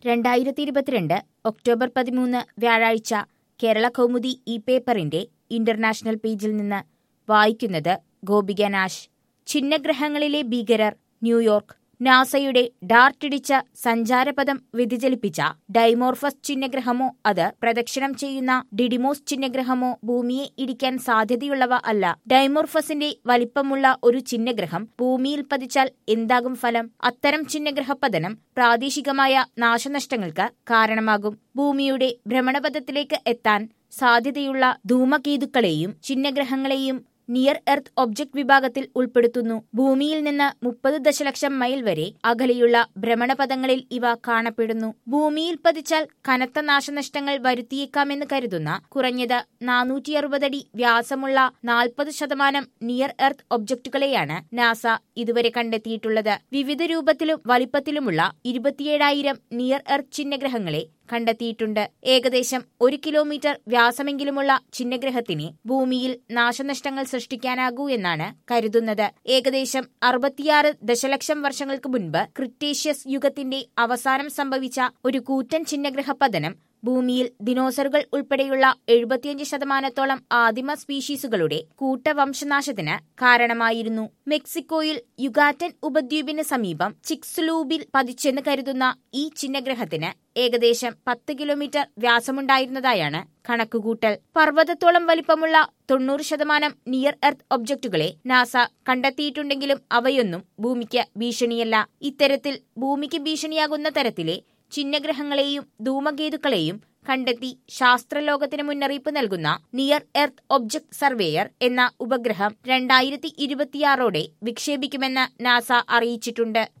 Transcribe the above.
രണ്ടായിരത്തി ഇരുപത്തിരണ്ട് ഒക്ടോബർ പതിമൂന്ന് വ്യാഴാഴ്ച കേരള കൗമുദി ഈ പേപ്പറിന്റെ ഇന്റർനാഷണൽ പേജിൽ നിന്ന് വായിക്കുന്നത് ഗോപിക നാശ് ഛിന്നഗ്രഹങ്ങളിലെ ഭീകരർ ന്യൂയോർക്ക് നാസയുടെ ഡാർട്ടിടിച്ച സഞ്ചാരപഥം വ്യതിചലിപ്പിച്ച ഡൈമോർഫസ് ചിഹ്നഗ്രഹമോ അത് പ്രദക്ഷിണം ചെയ്യുന്ന ഡിഡിമോസ് ചിഹ്നഗ്രഹമോ ഭൂമിയെ ഇടിക്കാൻ സാധ്യതയുള്ളവ അല്ല ഡൈമോർഫസിന്റെ വലിപ്പമുള്ള ഒരു ചിഹ്നഗ്രഹം ഭൂമിയിൽ പതിച്ചാൽ എന്താകും ഫലം അത്തരം ചിഹ്നഗ്രഹപതനം പ്രാദേശികമായ നാശനഷ്ടങ്ങൾക്ക് കാരണമാകും ഭൂമിയുടെ ഭ്രമണപഥത്തിലേക്ക് എത്താൻ സാധ്യതയുള്ള ധൂമകേതുക്കളെയും ചിഹ്നഗ്രഹങ്ങളെയും നിയർ എർത്ത് ഒബ്ജക്ട് വിഭാഗത്തിൽ ഉൾപ്പെടുത്തുന്നു ഭൂമിയിൽ നിന്ന് മുപ്പത് ദശലക്ഷം മൈൽ വരെ അകലെയുള്ള ഭ്രമണപഥങ്ങളിൽ ഇവ കാണപ്പെടുന്നു ഭൂമിയിൽ പതിച്ചാൽ കനത്ത നാശനഷ്ടങ്ങൾ വരുത്തിയേക്കാമെന്ന് കരുതുന്ന കുറഞ്ഞത് നാനൂറ്റി അറുപതടി വ്യാസമുള്ള നാൽപ്പത് ശതമാനം നിയർ എർത്ത് ഒബ്ജക്റ്റുകളെയാണ് നാസ ഇതുവരെ കണ്ടെത്തിയിട്ടുള്ളത് വിവിധ രൂപത്തിലും വലിപ്പത്തിലുമുള്ള ഇരുപത്തിയേഴായിരം നിയർ എർത്ത് ചിഹ്നഗ്രഹങ്ങളെ കണ്ടെത്തിയിട്ടുണ്ട് ഏകദേശം ഒരു കിലോമീറ്റർ വ്യാസമെങ്കിലുമുള്ള ചിഹ്നഗ്രഹത്തിന് ഭൂമിയിൽ നാശനഷ്ടങ്ങൾ സൃഷ്ടിക്കാനാകൂ എന്നാണ് കരുതുന്നത് ഏകദേശം അറുപത്തിയാറ് ദശലക്ഷം വർഷങ്ങൾക്ക് മുൻപ് ക്രിട്ടേഷ്യസ് യുഗത്തിന്റെ അവസാനം സംഭവിച്ച ഒരു കൂറ്റൻ ചിഹ്നഗ്രഹ പതനം ഭൂമിയിൽ ദിനോസറുകൾ ഉൾപ്പെടെയുള്ള എഴുപത്തിയഞ്ച് ശതമാനത്തോളം ആദിമ സ്പീഷീസുകളുടെ കൂട്ടവംശനാശത്തിന് കാരണമായിരുന്നു മെക്സിക്കോയിൽ യുഗാറ്റൻ ഉപദ്വീപിന് സമീപം ചിക്സുലൂബിൽ പതിച്ചെന്ന് കരുതുന്ന ഈ ചിഹ്നഗ്രഹത്തിന് ഏകദേശം പത്ത് കിലോമീറ്റർ വ്യാസമുണ്ടായിരുന്നതായാണ് കണക്കുകൂട്ടൽ പർവ്വതത്തോളം വലിപ്പമുള്ള തൊണ്ണൂറ് ശതമാനം നിയർ എർത്ത് ഒബ്ജക്റ്റുകളെ നാസ കണ്ടെത്തിയിട്ടുണ്ടെങ്കിലും അവയൊന്നും ഭൂമിക്ക് ഭീഷണിയല്ല ഇത്തരത്തിൽ ഭൂമിക്ക് ഭീഷണിയാകുന്ന തരത്തിലെ ചിഹ്നഗ്രഹങ്ങളെയും ധൂമകേതുക്കളെയും കണ്ടെത്തി ശാസ്ത്രലോകത്തിന് മുന്നറിയിപ്പ് നൽകുന്ന നിയർ എർത്ത് ഒബ്ജക്ട് സർവേയർ എന്ന ഉപഗ്രഹം രണ്ടായിരത്തി ഇരുപത്തിയാറോടെ വിക്ഷേപിക്കുമെന്ന് നാസ അറിയിച്ചിട്ടുണ്ട്